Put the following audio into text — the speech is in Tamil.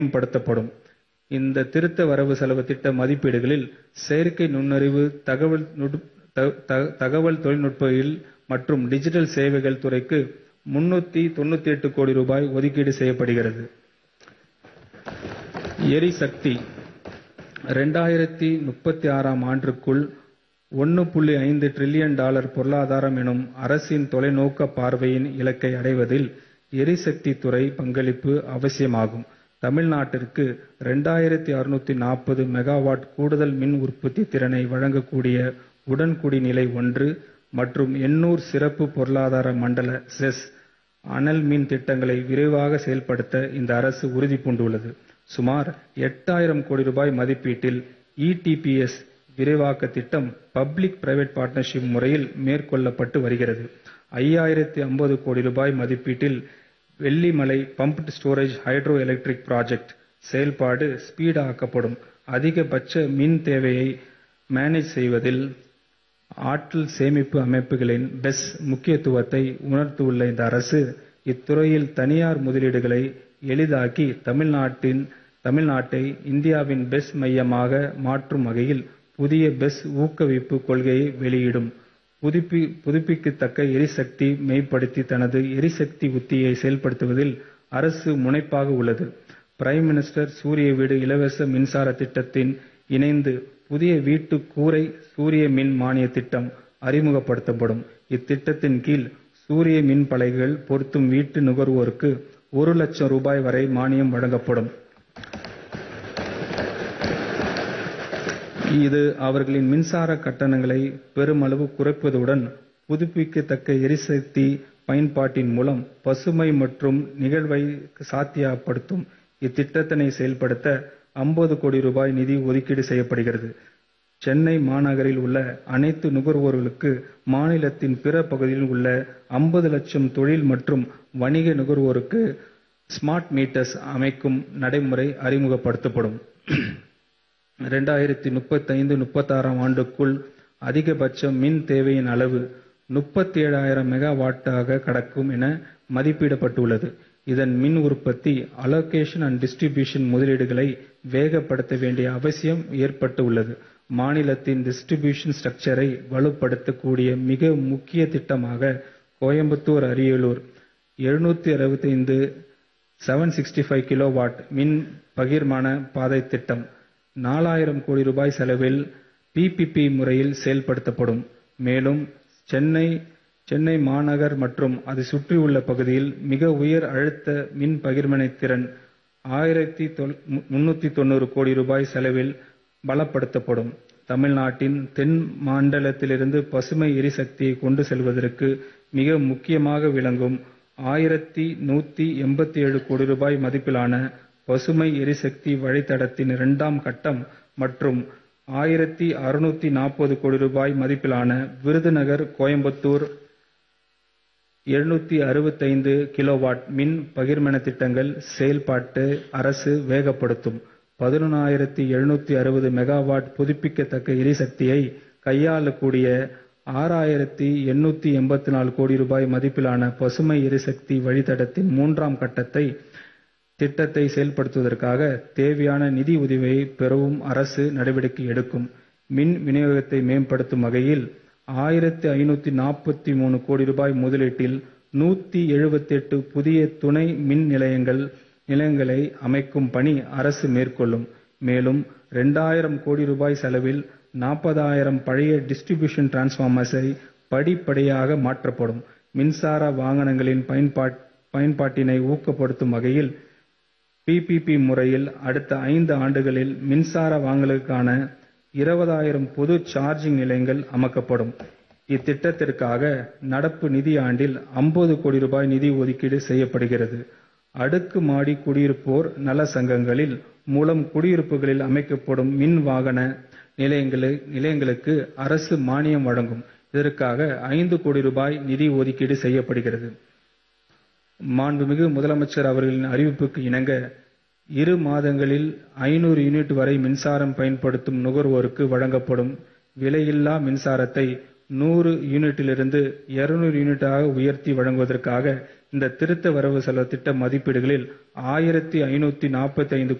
மேம்படுத்தப்படும். இந்த திருத்த வரவு செலவுத் திட்ட மதிப்பீடுகளில் செயற்கை நுண்ணறிவு, தகவல் தொழில்நுட்பவியல் மற்றும் டிஜிட்டல் சேவைகள் துறைக்கு முன்னூத்தி கோடி ரூபாய் ஒதுக்கீடு செய்யப்படுகிறது. எரிசக்தி ஆம் ஆண்டிற்குள் டிரில்லியன் டாலர் பொருளாதாரம் எனும் அரசின் தொலைநோக்குப் பார்வையின் இலக்கை அடைவதில் எரிசக்தித் துறை பங்களிப்பு அவசியமாகும். தமிழ்நாட்டிற்கு மெகாவாட் கூடுதல் மின் உற்பத்தி திறனை வழங்கக்கூடிய உடன்குடி நிலை ஒன்று மற்றும் எண்ணூர் சிறப்பு பொருளாதார மண்டல செஸ், அனல் மின் திட்டங்களை விரைவாக செயல்படுத்த இந்த அரசு உறுதி பூண்டுள்ளது. சுமார் கோடி ரூபாய் மதிப்பீட்டில் இடிபிஎஸ் விரிவாக்க திட்டம் பப்ளிக் பிரைவேட் பார்ட்னர்ஷிப் முறையில் மேற்கொள்ளப்பட்டு வருகிறது. கோடி ரூபாய் மதிப்பீட்டில் Vellimalai pumped storage hydro electric project செயல்பாடு ஸ்பீடு ஆக்கப்படும். அதிகபட்ச மின் தேவையை மேனேஜ் செய்வதில் ஆற்றல் சேமிப்பு அமைப்புகளின் பெஸ் முக்கியத்துவத்தை உணர்ந்துள்ள இந்த அரசு, இத்துறையில் தனியார் முதலீடுகளை எளிதாக்கி தமிழ்நாட்டை இந்தியாவின் பெஸ் மையமாக மாற்றும் வகையில் புதிய பெஸ் ஊக்குவிப்பு கொள்கையை வெளியிடும். புதுப்பிக்கத்தக்க எரிசக்தி மேம்படுத்தி தனது எரிசக்தி உத்தியை செயல்படுத்துவதில் அரசு முனைப்பாக உள்ளது. பிரைம் மினிஸ்டர் சூரிய வீடு இலவச மின்சார திட்டத்துடன் இணைந்து புதிய வீட்டு கூரை சூரிய மின் மானியத் திட்டம் அறிமுகப்படுத்தப்படும். இத்திட்டத்தின் கீழ் சூரிய மின் பலகைகள் பொருத்தும் வீட்டு நுகர்வோருக்கு ஒரு லட்சம் ரூபாய் வரை மானியம் வழங்கப்படும். இது அவர்களின் மின்சார கட்டணங்களை பெருமளவு குறைப்பதுடன், புதுப்பிக்கத்தக்க எரிசக்தி பயன்பாட்டின் மூலம் பசுமை மற்றும் நெகிழ்வை சாத்தியப்படுத்தும். இத்திட்டத்தினை செயல்படுத்த கோடி ரூபாய் நிதி ஒதுக்கீடு செய்யப்படுகிறது. சென்னை மாநகரில் உள்ள அனைத்து நுகர்வோர்களுக்கும் மாநிலத்தின் பிற பகுதிகளில் உள்ள லட்சம் தொழில் மற்றும் வணிக நுகர்வோருக்கு ஸ்மார்ட் மீட்டர்ஸ் அமைக்கும் நடைமுறை அறிமுகப்படுத்தப்படும். ஆம் ஆண்டுக்குள் அதிகபட்ச மின் தேவையின் அளவு மெகாவாட்டாக கடக்கும் என மதிப்பிடப்பட்டுள்ளது. இதன் மின் உற்பத்தி, அலோகேஷன் அண்ட் டிஸ்ட்ரிபியூஷன் முதலீடுகளை வேகப்படுத்த வேண்டிய அவசியம் ஏற்பட்டுள்ளது. மாநிலத்தின் டிஸ்ட்ரிபியூஷன் ஸ்ட்ரக்சரை வலுப்படுத்தக் கூடிய மிக முக்கிய திட்டமாக கோயம்புத்தூர் அரியலூர் கிலோவாட் மின் பகிர்மான பாதை திட்டம் கோடி ரூபாய் செலவில் பிபிபி முறையில் செயல்படுத்தப்படும். மேலும் சென்னை மாநகர் மற்றும் அதை சுற்றியுள்ள பகுதியில் மிக உயர் அழுத்த மின் பகிர்மான திறன் கோடி ரூபாய் செலவில் பலப்படுத்தப்படும். தமிழ்நாட்டின் தென் மண்டலத்திலிருந்து பசுமை எரிசக்தியை கொண்டு செல்வதற்கு மிக முக்கியமாக விளங்கும் கோடி ரூபாய் மதிப்பிலான பசுமை எரிசக்தி வழித்தடத்தின் இரண்டாம் கட்டம் மற்றும் கோடி ரூபாய் மதிப்பிலான விருதுநகர் கோயம்புத்தூர் கிலோவாட் மின் பகிர்மான திட்டங்கள் செயல்பாட்டை அரசு வேகப்படுத்தும். மெகாவாட் புதுப்பிக்கத்தக்க எரிசக்தியை கையாளக்கூடிய கோடி ரூபாய் மதிப்பிலான பசுமை எரிசக்தி வழித்தடத்தின் மூன்றாம் கட்ட திட்டத்தை செயல்படுத்துவதற்காக தேவையான நிதி உதவியை பெறவும் அரசு நடவடிக்கை எடுக்கும். மின் விநியோகத்தை மேம்படுத்தும் வகையில் கோடி ரூபாய் முதலீட்டில் புதிய துணை மின் நிலையங்களை அமைக்கும் பணி அரசு மேற்கொள்ளும். மேலும் கோடி ரூபாய் செலவில் பழைய டிஸ்ட்ரிபியூஷன் டிரான்ஸ்பார்மர்ஸ் படிப்படியாக மாற்றப்படும். மின்சார வாகனங்களின் பயன்பாட்டினை ஊக்கப்படுத்தும் வகையில் பிபிபி முறையில் அடுத்த ஐந்து ஆண்டுகளில் மின்சார வாகனங்களுக்கான பொது சார்ஜிங் நிலையங்கள் அமைக்கப்படும். இத்திட்டத்திற்காக நடப்பு நிதியாண்டில் கோடி ரூபாய் நிதி ஒதுக்கீடு செய்யப்படுகிறது. அடுக்குமாடி குடியிருப்போர் நல சங்கங்களின் மூலம் குடியிருப்புகளில் அமைக்கப்படும் மின் வாகன நிலையங்களுக்கு அரசு மானியம் வழங்கும். இதற்காக கோடி ரூபாய் நிதி ஒதுக்கீடு செய்யப்படுகிறது. மாண்புமிகு முதலமைச்சர் அவர்களின் அறிவிப்புக்கு இணங்க, இரு மாதங்களில் யூனிட் வரை மின்சாரம் பயன்படுத்தும் நுகர்வோருக்கு வழங்கப்படும் விலையில்லா மின்சாரத்தை நூறு யூனிட்டிலிருந்து இருநூறு யூனிட்டாக உயர்த்தி வழங்குவதற்காக இந்த திருத்த வரவு செலவுத் திட்ட மதிப்பீடுகளில் ஆயிரத்து ஐநூற்று நாற்பத்தைந்து